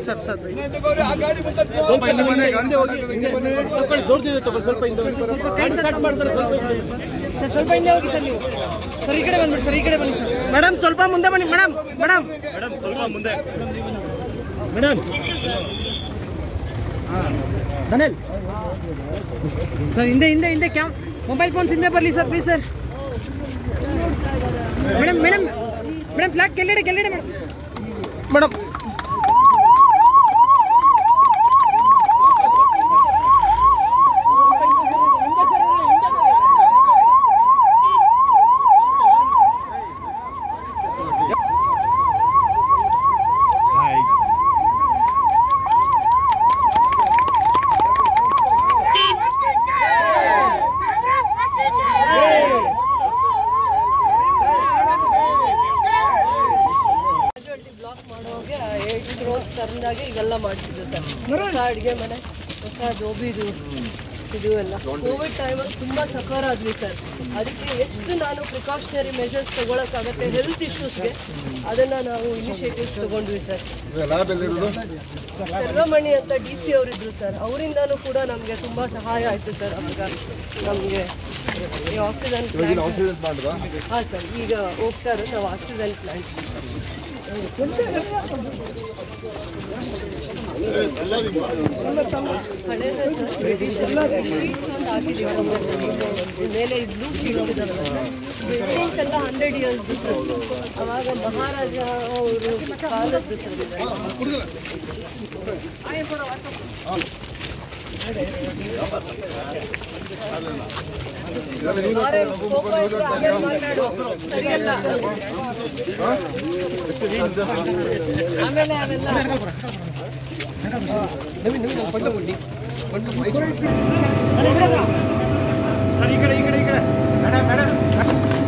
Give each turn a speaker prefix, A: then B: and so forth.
A: Sir sir
B: ಸ್ವಲ್ಪ ಹಿಂದೆ ಬನ್ನಿ, ಹಿಂದೆ ಹೋಗಿ, ಹಿಂದೆ. ತಗೊಳ್ಳಿ, ದೊಡ್ಡದಿದೆ ತಗೊಳ್ಳಿ, ಸ್ವಲ್ಪ ಹಿಂದೆ ಹೋಗಿ. ಗಾಡಿ start ಮಾಡ್ತಾರೆ, ಸ್ವಲ್ಪ ಹಿಂದೆ ಹೋಗಿ.
C: ಸರ್ ಸ್ವಲ್ಪ ಹಿಂದೆ ಹೋಗಿ ಸರ್ ನೀವು ಸರ್ ಈ ಕಡೆ ಬಂದ್ಬಿಡಿ ಸರ್ ಈ ಕಡೆ ಬನ್ನಿ ಸರ್
A: ಮೇಡಮ್ ಸ್ವಲ್ಪ ಮುಂದೆ ಬನ್ನಿ ಮೇಡಮ್ ಮೇಡಮ್
B: ಮೇಡಮ್ ಸ್ವಲ್ಪ ಮುಂದೆ ಮೇಡಮ್
A: ಧನೇಲ್
C: ಸರ್ ಹಿಂದೆ ಹಿಂದೆ ಹಿಂದೆ ಕ್ಯಾಮ್ ಮೊಬೈಲ್ ಫೋನ್ಸ್ ಹಿಂದೆ ಬರಲಿ sir please sir madam madam madam flag ಕೆಲ್ಲೆಡೆ ಕೆಲ್ಲೆಡೆ ಮೇಡಮ್
A: ಮೇಡಮ್
D: ಬ್ಲಾಕ್ ಮಾಡುವಾಗ ಏಟ್ ಕ್ರೋಸ್ ತಂದಾಗೆ ಇವೆಲ್ಲ ಮಾಡ್ತಿದ್ದೆ ಸರ್ ಹೊಸ ಅಡುಗೆ ಮನೆ ಹೊಸ ಜೋಬಿದು ಇದು ಎಲ್ಲ ಕೋವಿಡ್ ಟೈಮಲ್ಲಿ ತುಂಬ ಸಫರ್ ಆದ್ವಿ ಸರ್ ಅದಕ್ಕೆ ಎಷ್ಟು ನಾನು ಪ್ರಿಕಾಷನರಿ ಮೆಷರ್ಸ್ ತಗೊಳಕ್ಕಾಗತ್ತೆ ಹೆಲ್ತ್ ಇಶ್ಯೂಸ್ಗೆ ಅದನ್ನು ನಾವು ಇನಿಷಿಯೇಟಿವ್ಸ್ ತಗೊಂಡ್ವಿ ಸರ್
B: ಲ್ಯಾಬ್ ಎಲ್ಲಿರೋದು
D: ಸರ್ವಮಣಿ ಅಂತ ಡಿ ಸಿ ಅವರಿದ್ರು ಸರ್ ಅವರಿಂದನೂ ಕೂಡ ನಮಗೆ ತುಂಬ ಸಹಾಯ ಆಯಿತು ಸರ್ ಅವಾಗ ನಮಗೆ ಈ ಆಕ್ಸಿಜನ್ ಪ್ಲಾಂಟ್
B: ಆಕ್ಸಿಡೆಂಟ್ ಮಾಡಿದ
D: ಹಾಂ ಸರ್ ಈಗ ಹೋಗ್ತಾ ಇರೋದು ನಾವು ಆಕ್ಸಿಜನ್ ಪ್ಲಾಂಟ್ ಹಳೇದೇ ಸರ್ ಬ್ರಿಟಿಷ್ ಶೀಟ್ಸ್ ಒಂದು ಹಾಕಿದ್ದೀವಿ ನಮ್ಮ ಮೇಲೆ ಬ್ಲೂ ಶೀಟ್ಸ್ ಇದಾವಲ್ಲ ಬಿಲ್ಡಿಂಗ್ಸ್ ಎಲ್ಲ ಹಂಡ್ರೆಡ್ ಇಯರ್ಸ್ ಸರ್ ಅವಾಗ ಮಹಾರಾಜ ಅವರು ಕಾಲದ್ದು ಸರ್ ಇದೆಲ್ಲ. ಆರೆ ಕೋಪ ಇದ್ರೆ ಆಮೇಲೆ ಮಾತಾಡು ಸರಿಯಲ್ಲ ಆಮೇಲೆ ಅವೆಲ್ಲ
B: ಸರ್ ಈ ಕಡೆ ಈ ಕಡೆ ಈ ಕಡೆ ಮೇಡಮ್ ಮೇಡಮ್